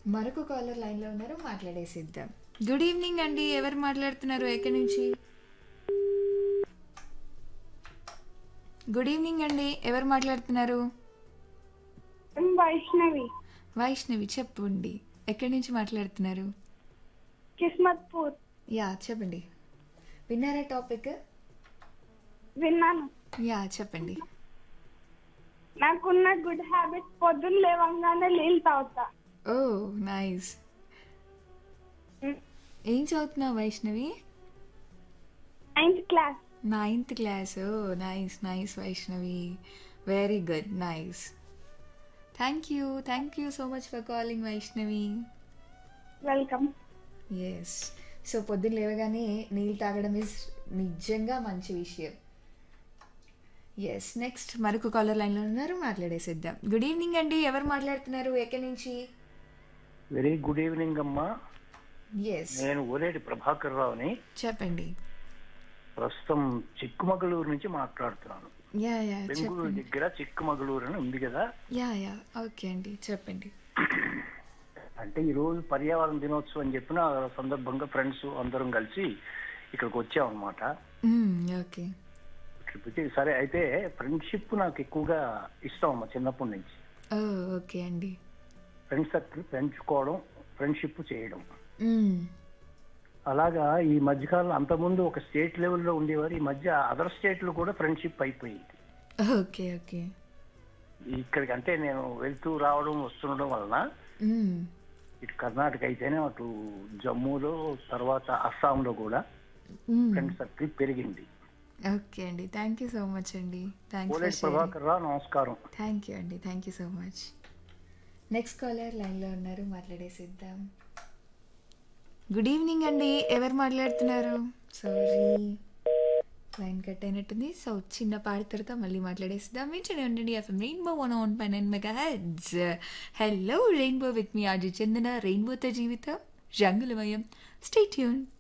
మరొక కాలర్ లైన్లో ఉన్నారు మాట్లాడేసిద్దాం గుడ్ ఈవినింగ్ అండి ఎవరు మాట్లాడుతున్నారు ఎక్కడి నుంచి గుడ్ ఈవినింగ్ అండి ఎవరు మాట్లాడుతున్నారు వైష్ణవి వైష్ణవి చెప్పండి ఎక్కడి నుంచి మాట్లాడుతున్నారు కిస్మత్పూర్ యా చెప్పండి విన్నారా టాపిక్ విన్నాను యా చెప్పండి నాకున్న గుడ్ హ్యాబిట్ పొద్దున్న లేవంగానే నీళ్ళు తాగుతా ఓ నైస్ ఏం చదువుతున్నావు Vaishnavi ninth class ninth class oh nice nice Vaishnavi very good nice thank you thank you so much for calling Vaishnavi welcome yes so పొద్దున్న లేవగానే నీళ్ళు తాగడం ఇస్ నిజంగా మంచి విషయం ఎస్ నెక్స్ట్ మరొక కాలర్ లైన్లో ఉన్నారు మాట్లాడేసిద్దాం గుడ్ ఈవినింగ్ అండి ఎవరు మాట్లాడుతున్నారు ఎక్కడి నుంచి వెరీ గుడ్ ఈవినింగ్ అమ్మా ఎస్ నేను ఓలేటి ప్రభాకర్ రావుని చెప్పండి ప్రస్తుతం చిక్కుమగళూరు నుంచి మాట్లాడుతున్నాను యా యా బెంగళూరు చెప్పండి దగ్గర చిక్కుమగళూరు అని ఉంది కదా యా యా ఓకే అండి చెప్పండి అంటే ఈ రోజు పర్యావరణ దినోత్సవం అని చెప్పిన సందర్భంగా ఫ్రెండ్స్ అందరం కలిసి ఇక్కడికి వచ్చామన్నమాట ఓకే ఇక్కడికి వచ్చి సరే అయితే ఫ్రెండ్షిప్ నాకు ఎక్కువగా ఇష్టం అమ్మా చిన్నప్పటి నుంచి ఓ ఓకే అండి ఫ్రెండ్స్ సర్కిల్ పెంచుకోవడం ఫ్రెండ్షిప్ చేయడం మ్మ్. అలాగా ఈ మధ్యకాలంలో అంతకుముందు ఒక స్టేట్ లెవెల్లో ఉండేవారు ఈ మధ్య అదర్ స్టేట్లు కూడా ఫ్రెండ్షిప్ అయిపోయింది ఓకే ఓకే ఇక్కడికి అంటే నేను వెళ్తూ రావడం వస్తుండడం వలన మ్మ్. ఇటు కర్ణాటక అయితేనే అటు జమ్మూలో తర్వాత అస్సాంలో కూడా మ్మ్. ఫ్రెండ్ సర్కిల్ పెరిగింది ఓకే అండి థ్యాంక్ యూ సో మచ్ అండి థ్యాంక్స్ ఫర్ కోలేటి షేరింగ్ ప్రభాకర్ రావు నమస్కారం థ్యాంక్ యూ అండి thank you so much next caller లైన్లో ఉన్నారు మాట్లాడేసిద్దాం గుడ్ ఈవినింగ్ అండి ఎవరు మాట్లాడుతున్నారు సారీ లైన్ కట్ అయినట్టుంది సో చిన్న పాడి తర్వాత మళ్ళీ మాట్లాడేసిద్దాం వింటూనే ఉండండి FM rainbow one on pie nine megahertz hello rainbow with me RJ Chandana రెయిన్బోతో జీవితం రంగులమయం స్టే ట్యూన్